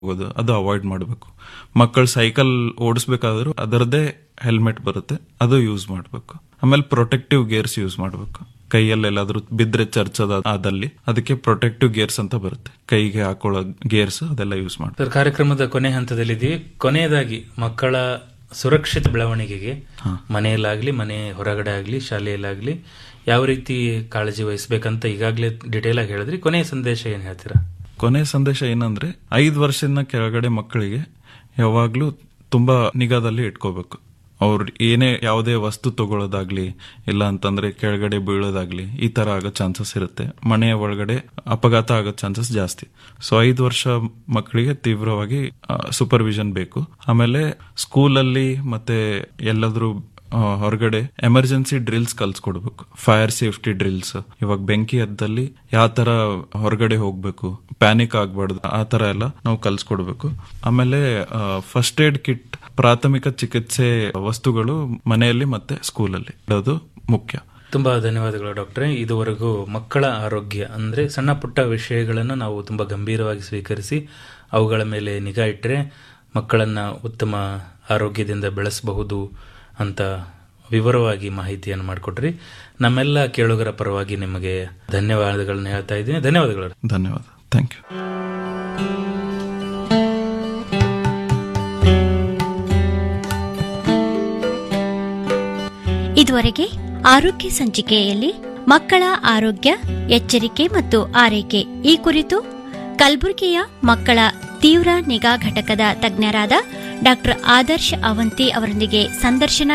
ಹೋಗೋದು ಅದು ಅವಾಯ್ಡ್ ಮಾಡಬೇಕು ಮಕ್ಕಳು ಸೈಕಲ್ ಓಡಿಸ್ಬೇಕಾದ್ರೂ ಅದರದ್ದೇ ಹೆಲ್ಮೆಟ್ ಬರುತ್ತೆ ಅದು ಯೂಸ್ ಮಾಡಬೇಕು ಆಮೇಲೆ ಪ್ರೊಟೆಕ್ಟಿವ್ ಗೇರ್ಸ್ ಯೂಸ್ ಮಾಡಬೇಕು ಕೈಯಲ್ಲಿ ಎಲ್ಲಾದ್ರೂ ಬಿದ್ರೆ ಚರ್ಚದ ಆದಲ್ಲಿ ಅದಕ್ಕೆ ಪ್ರೊಟೆಕ್ಟಿವ್ ಗೇರ್ಸ್ ಅಂತ ಬರುತ್ತೆ ಕೈಗೆ ಹಾಕೊಳ್ಳೋ ಗೇರ್ಸ್ ಅದೆಲ್ಲ ಯೂಸ್ ಮಾಡ್ಬೇಕು ಸರ್ ಕಾರ್ಯಕ್ರಮದ ಕೊನೆ ಹಂತದಲ್ಲಿದ್ದೀವಿ ಕೊನೆಯದಾಗಿ ಮಕ್ಕಳ ಸುರಕ್ಷಿತ ಬೆಳವಣಿಗೆಗೆ ಮನೆಯಲ್ಲಾಗ್ಲಿ ಮನೆ ಹೊರಗಡೆ ಆಗ್ಲಿ ಶಾಲೆಯಲ್ಲಾಗ್ಲಿ ಯಾವ ರೀತಿ ಕಾಳಜಿ ವಹಿಸ್ಬೇಕಂತ ಈಗಾಗಲೇ ಡಿಟೇಲ್ ಆಗಿ ಹೇಳಿದ್ರಿ ಕೊನೆಯ ಸಂದೇಶ ಏನ್ ಹೇಳ್ತೀರಾ ಕೊನೆ ಸಂದೇಶ ಏನಂದ್ರೆ ಐದು ವರ್ಷದ ಕೆಳಗಡೆ ಮಕ್ಕಳಿಗೆ ಯಾವಾಗ್ಲೂ ತುಂಬಾ ನಿಗಾದಲ್ಲಿ ಇಟ್ಕೋಬೇಕು ಅವ್ರು ಏನೇ ಯಾವುದೇ ವಸ್ತು ತಗೊಳ್ಳೋದಾಗ್ಲಿ ಇಲ್ಲ ಅಂತಂದ್ರೆ ಕೆಳಗಡೆ ಬೀಳೋದಾಗ್ಲಿ ಈ ತರ ಆಗೋ ಚಾನ್ಸಸ್ ಇರುತ್ತೆ ಮನೆಯ ಒಳಗಡೆ ಅಪಘಾತ ಆಗೋ ಚಾನ್ಸಸ್ ಜಾಸ್ತಿ ಸೊ ಐದು ವರ್ಷ ಮಕ್ಕಳಿಗೆ ತೀವ್ರವಾಗಿ ಸೂಪರ್ವಿಷನ್ ಬೇಕು ಆಮೇಲೆ ಸ್ಕೂಲಲ್ಲಿ ಮತ್ತೆ ಎಲ್ಲಾದ್ರೂ ಆ, ಹೊರಗಡೆ ಎಮರ್ಜೆನ್ಸಿ ಡ್ರಿಲ್ಸ್ ಕಲ್ಸ್ಕೊಡ್ಬೇಕು ಫೈರ್ ಸೇಫ್ಟಿ ಡ್ರಿಲ್ಸ್ ಇವಾಗ ಬೆಂಕಿ ಹತ್ತದಲ್ಲಿ ಯಾವ ತರ ಹೊರಗಡೆ ಹೋಗ್ಬೇಕು ಪ್ಯಾನಿಕ್ ಆಗ್ಬಾರ್ದು ಆ ತರ ಎಲ್ಲ ನಾವು ಕಲ್ಸ್ಕೊಡ್ಬೇಕು ಆಮೇಲೆ ಫಸ್ಟ್ ಏಡ್ ಕಿಟ್ ಪ್ರಾಥಮಿಕ ಚಿಕಿತ್ಸೆ ವಸ್ತುಗಳು ಮನೆಯಲ್ಲಿ ಮತ್ತೆ ಸ್ಕೂಲಲ್ಲಿ ಇಡೋದು ಮುಖ್ಯ ತುಂಬಾ ಧನ್ಯವಾದಗಳು ಡಾಕ್ಟ್ರೆ ಇದುವರೆಗೂ ಮಕ್ಕಳ ಆರೋಗ್ಯ ಅಂದ್ರೆ ಸಣ್ಣ ಪುಟ್ಟ ವಿಷಯಗಳನ್ನು ನಾವು ತುಂಬಾ ಗಂಭೀರವಾಗಿ ಸ್ವೀಕರಿಸಿ ಅವುಗಳ ಮೇಲೆ ನಿಗಾ ಇಟ್ಟರೆ ಮಕ್ಕಳನ್ನ ಉತ್ತಮ ಆರೋಗ್ಯದಿಂದ ಬೆಳೆಸಬಹುದು ಅಂತ ವಿವರವಾಗಿ ಮಾಹಿತಿಯನ್ನು ಮಾಡಿಕೊಟ್ರಿ ನಮ್ಮೆಲ್ಲ ಕೇಳುಗರ ಪರವಾಗಿ ನಿಮಗೆ ಧನ್ಯವಾದಗಳನ್ನ ಹೇಳ್ತಾ ಇದ್ದೀನಿ ಧನ್ಯವಾದಗಳು ಧನ್ಯವಾದ ಥ್ಯಾಂಕ್ ಯು ಇದುವರೆಗೆ ಆರೋಗ್ಯ ಸಂಚಿಕೆಯಲ್ಲಿ ಮಕ್ಕಳ ಆರೋಗ್ಯ ಎಚ್ಚರಿಕೆ ಮತ್ತು ಆರೈಕೆ ಈ ಕುರಿತು ಕಲಬುರಗಿಯ ಮಕ್ಕಳ ತೀವ್ರ ನಿಗಾ ಘಟಕದ ತಜ್ಞರಾದ ಡಾಕ್ಟರ್ ಆದರ್ಶ್ ಅವಂತಿ ಅವರೊಂದಿಗೆ ಸಂದರ್ಶನ